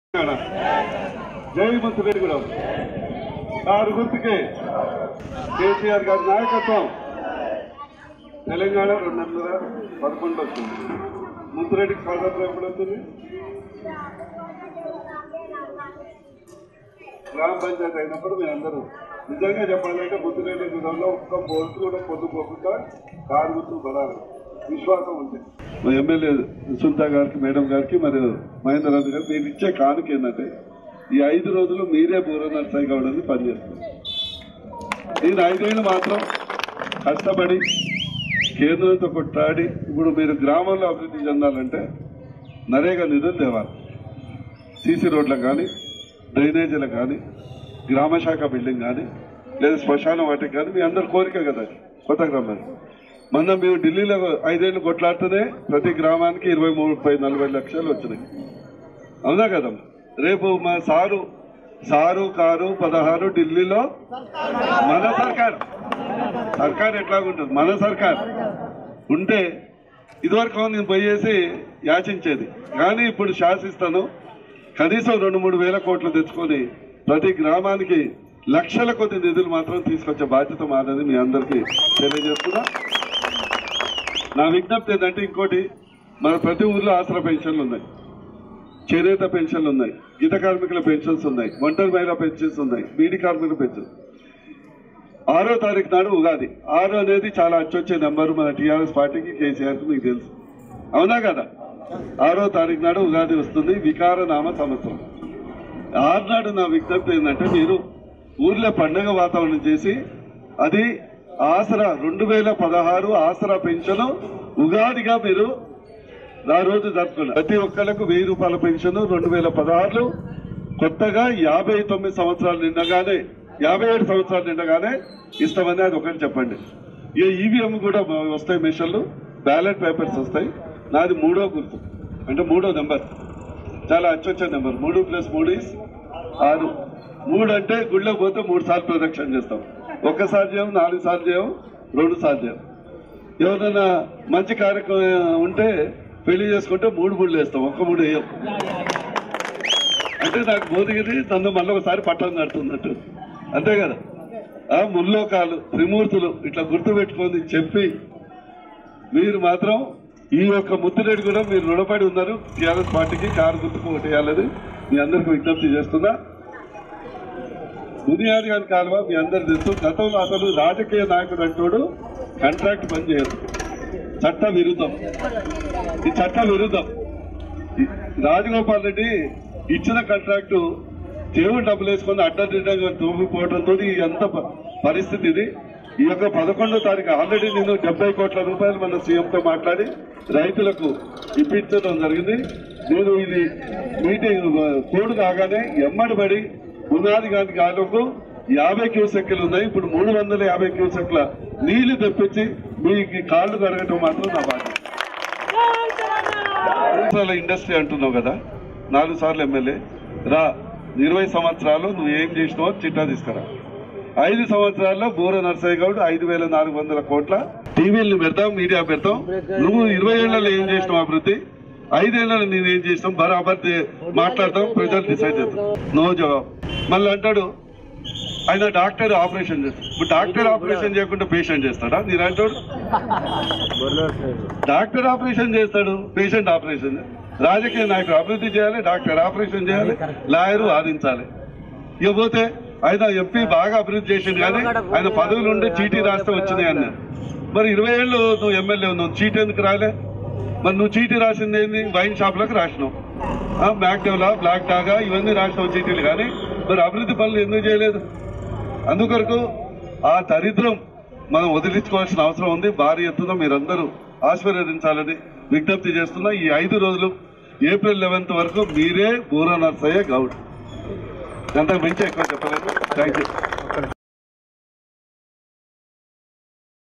తెలంగాణ జై ముత్తురెడ్డి కూడా ఆరు గుర్తుకే కేసీఆర్ గారి నాయకత్వం తెలంగాణ రెండు వందల పదకొండు వచ్చింది ముత్తురెడ్డికి స్వాతంత్రం ఎప్పుడు వచ్చింది గ్రామ పంచాయతీ అయినప్పుడు మీ అందరూ నిజంగా చెప్పాలంటే ముత్తురెడ్డి గుడంలో ఒక్క పోస్ట్ కూడా పొద్దుపోకుండా కారు గుర్తు పడాలి విశ్వాసం ఉంది మా ఎమ్మెల్యే సుల్తా గారికి మేడం గారికి మరియు మహేందర్ రెడ్డి గారికి నేను ఇచ్చే కానుక ఏంటంటే ఈ ఐదు రోజులు మీరే బూర నర్సాయి కావడానికి పనిచేస్తుంది నేను ఐదేళ్ళు మాత్రం కష్టపడి కేంద్రంతో కొట్లాడి ఇప్పుడు మీరు గ్రామంలో అభివృద్ధి చెందాలంటే నరేగా నిధులు తేవాలి సీసీ రోడ్లకు కానీ డ్రైనేజీలకు కానీ గ్రామ శాఖ బిల్డింగ్ కానీ లేదా శ్మశాన వాటికి కానీ మీ అందరి కోరిక కదా అది, కొత్త గ్రామాలు మొన్న మేము ఢిల్లీలో ఐదేళ్ళు కొట్లాడితేనే ప్రతి గ్రామానికి ఇరవై ముప్పై నలభై లక్షలు వచ్చినాయి అవునా కదా రేపు మా సారు సారు కారు పదహారు ఢిల్లీలో మన సర్కార్ సర్కార్ ఎట్లాగుంటుంది మన సర్కార్ ఉంటే ఇదివరకు నేను పోయేసి యాచించేది కానీ ఇప్పుడు శాసిస్తాను కనీసం రెండు మూడు వేల కోట్లు తెచ్చుకొని ప్రతి గ్రామానికి లక్షల కొద్ది నిధులు మాత్రం తీసుకొచ్చే బాధ్యత మాదని మీ అందరికీ తెలియజేస్తున్నా నా విజ్ఞప్తి ఏంటంటే ఇంకోటి మన ప్రతి ఊర్లో ఆసరా పెన్షన్లు ఉన్నాయి చేనేత పెన్షన్లు ఉన్నాయి గీత కార్మికుల పెన్షన్స్ ఉన్నాయి ఒంటరి మహిళా పెన్షన్స్ ఉన్నాయి బీడీ కార్మికుల పెన్షన్ ఆరో తారీఖు నాడు ఉగాది ఆరు అనేది చాలా అచ్చొచ్చే నెంబర్ మన టీఆర్ఎస్ పార్టీకి కేసీఆర్కి మీకు తెలుసు అవునా కదా ఆరో తారీఖు నాడు ఉగాది వస్తుంది వికార నామ సంవత్సరం ఆరు నాడు నా విజ్ఞప్తి ఏంటంటే మీరు ఊర్లో పండుగ వాతావరణం చేసి అది ఆసరా రెండు వేల పదహారు ఆసరా పెన్షన్ ఉగాదిగా మీరు ఆ రోజు జరుపుకున్నారు ప్రతి ఒక్కరికి వెయ్యి రూపాయల పెన్షన్ రెండు వేల పదహారులో కొత్తగా యాభై తొమ్మిది సంవత్సరాలు నిండగానే యాభై ఏడు సంవత్సరాలు నిండగానే ఇస్తామని అది ఒకటి చెప్పండి ఈ ఈవీఎం కూడా వస్తాయి మిషన్లు బ్యాలెట్ పేపర్స్ వస్తాయి నాది మూడో గుర్తు అంటే మూడో నెంబర్ చాలా అచ్చొచ్చే నెంబర్ మూడు ప్లస్ మూడు ఇస్ ఆరు మూడు అంటే గుళ్ళో పోతే మూడు సార్లు ప్రదక్షిణ చేస్తాం ఒక్కసారి చేయం నాలుగు సార్లు చేయం రెండు సార్లు చేయం ఎవరైనా మంచి కార్యక్రమం ఉంటే పెళ్లి చేసుకుంటే మూడు ముళ్ళు వేస్తాం ఒక్క మూడు వేయం అంటే నాకు బోధగిరి నన్ను మళ్ళీ ఒకసారి పట్టం కడుతున్నట్టు అంతే కదా ఆ ముల్లోకాలు త్రిమూర్తులు ఇట్లా గుర్తు పెట్టుకొని చెప్పి మీరు మాత్రం ఈ యొక్క ముద్దురెడ్డి కూడా మీరు రుణపడి ఉన్నారు టీఆర్ఎస్ పార్టీకి కారు గుర్తుకు ఓటేయాలని మీ అందరికి విజ్ఞప్తి చేస్తున్నా బునియాది గారి కాలువ మీ అందరు తెలుసు గతంలో అసలు రాజకీయ నాయకుడు అంటోడు కాంట్రాక్ట్ పని చేయదు చట్ట విరుద్ధం ఈ చట్ట విరుద్ధం ఈ రాజగోపాల్ రెడ్డి ఇచ్చిన కాంట్రాక్టు దేవుడు డబ్బులు వేసుకొని అడ్డదిడ్డంగా తూగిపోవడంతో ఎంత ప- పరిస్థితి ఇది ఈ యొక్క పదకొండో తారీఖు ఆల్రెడీ నేను డెబ్బై కోట్ల రూపాయలు మన సీఎంతో మాట్లాడి రైతులకు ఇప్పించడం జరిగింది నేను ఇది మీటింగ్ కోడ్ కాగానే ఎమ్మడి పడి పునాది గాని కాలువకు యాభై క్యూసెక్లు ఉన్నాయి ఇప్పుడు మూడు వందల యాభై క్యూసెక్ల నీళ్లు తెప్పించి మీకు కాళ్ళు కడగటం మాత్రం నా బాధ్యత సంవత్సరాల ఇండస్ట్రీ అంటున్నావు కదా నాలుగు సార్లు ఎమ్మెల్యే రా ఇరవై సంవత్సరాలు నువ్వు ఏం చేసినావో చిట్టా తీసుకురా ఐదు సంవత్సరాల్లో బూర నర్సయ్య గౌడ్ ఐదు వేల నాలుగు వందల కోట్ల టీవీలు పెడతాం మీడియా పెడతాం నువ్వు ఇరవై ఏళ్లలో ఏం చేసినావు అభివృద్ధి ఐదేళ్లలో నేను ఏం చేసినాం బరాబర్ దే- మాట్లాడతాం ప్రజలు డిసైడ్ చేస్తాం నో జవాబు మళ్ళీ అంటాడు ఆయన డాక్టర్ ఆపరేషన్ చేస్తాడు ఇప్పుడు డాక్టర్ ఆపరేషన్ చేయకుండా పేషెంట్ చేస్తాడా మీరు అంటాడు డాక్టర్ ఆపరేషన్ చేస్తాడు పేషెంట్ ఆపరేషన్ చేస్తాడు. రాజకీయ నాయకుడు అభివృద్ధి చేయాలి డాక్టర్ ఆపరేషన్ చేయాలి లాయర్ వాదించాలి ఇకపోతే ఆయన ఎంపీ బాగా అభివృద్ధి చేసింది కానీ ఆయన పదవులు ఉండి చీటీ రాస్తే వచ్చినాయి అన్నారు మరి ఇరవై ఏళ్ళు నువ్వు ఎమ్మెల్యే ఉన్నావు చీటీ ఎందుకు రాలే మరి నువ్వు చీటీ రాసింది ఏంది వైన్ షాప్లకు రాసినావు ఆ, మ్యాక్డెవలా బ్లాక్ డాగా ఇవన్నీ రాసినావు చీటీలు కానీ మరి అభివృద్ధి పనులు ఎందుకు చేయలేదు అందుకొరకు ఆ దరిద్రం మనం వదిలించుకోవాల్సిన అవసరం ఉంది భారీ ఎత్తున మీరందరూ ఆశీర్వదించాలని విజ్ఞప్తి చేస్తున్నా ఈ ఐదు రోజులు ఏప్రిల్ లెవెన్త్ వరకు మీరే బూరా నర్సయ్య గౌడ్ అంతకు మించి ఎక్కువ చెప్పలేదు థ్యాంక్ యూ